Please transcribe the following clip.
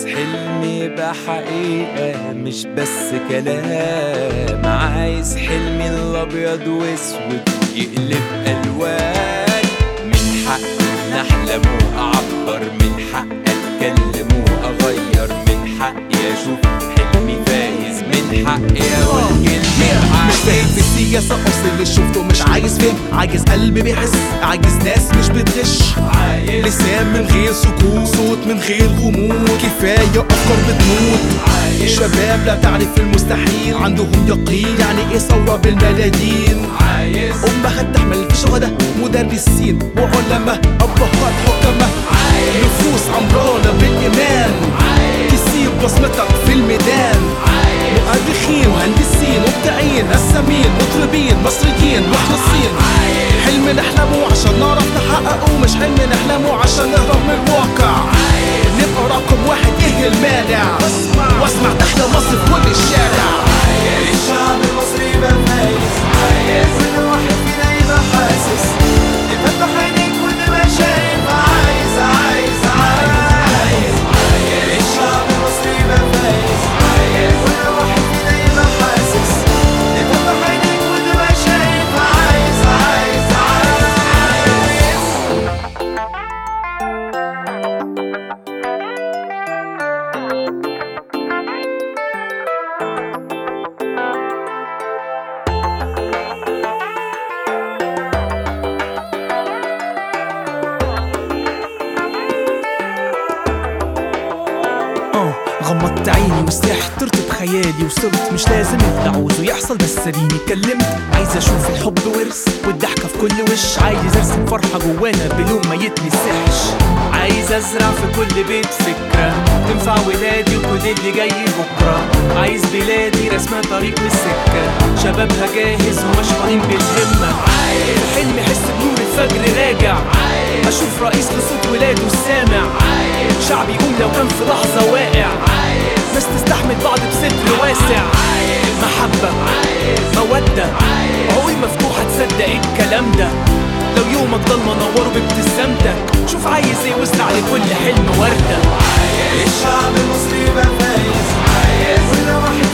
عايز حلم يبقى حقيقة مش بس كلام عايز حلمي الأبيض وأسود يقلب ألوان من حقي أحلم وأعبر من حقي أتكلم وأغير من حقي أشوف حلمي فايز من حقي أقول كلمة مش فاهم في السياسة أصل اللي شفته مش عايز فهم عايز قلب بيحس عايز ناس مش بتغش عايز لسان من غير سكوت صوت من غير غموض كفاية أفكار بتموت شباب لا تعرف المستحيل عندهم يقين يعني إيه ثورة بالملايين عايز أمهات تحمل في شهداء مدرسين وعلماء أبهات حكماء نفوس عمرانة بالإيمان تسيب بصمتك في الميدان مؤرخين مهندسين مبدعين رسامين مطربين مصريين مخلصين حلم نحلمه عشان نعرف نحققه مش حلم نحلمه عشان نهرب من الواقع نبقى رقم واحد ايه المانع واسمع تحيا مصر في كل الشارع الشعب المصري يبقى فايز عايز كل واحد فينا يبقى حاسس يفتح عينيك وانت ما شايف عايز عايز عايز عايز الشعب المصري يبقى فايز عايز كل واحد فينا يبقى حاسس يفتح عينيك وانت ما شايف عايز عايز عايز اه غمضت عيني وسرحت طرت بخيالي وصرت مش لازم اللي عاوزه يحصل بس اديني اتكلمت عايز اشوف الحب ورث والضحكه في كل وش عايز ارسم فرحه جوانا بلون ما يتمسحش عايز ازرع في كل بيت فكره تنفع ولادي وكل اللي جاي بكره عايز بلادي رسمه طريق والسكه شبابها جاهز ومشحونين بالهمه في حلم احس بنور الفجر راجع اشوف رئيس لصوت ولاده السامع شعب يقوم لو كان في لحظه واقع ناس تستحمل بعض بستر واسع محبة مودة عقول مفتوحة تصدق الكلام ده لو يومك ضلمة نوره بابتسامتك شوف عايز ايه واسمع لكل حلم وردة الشعب المصري يبقى فايز عايز كل واحد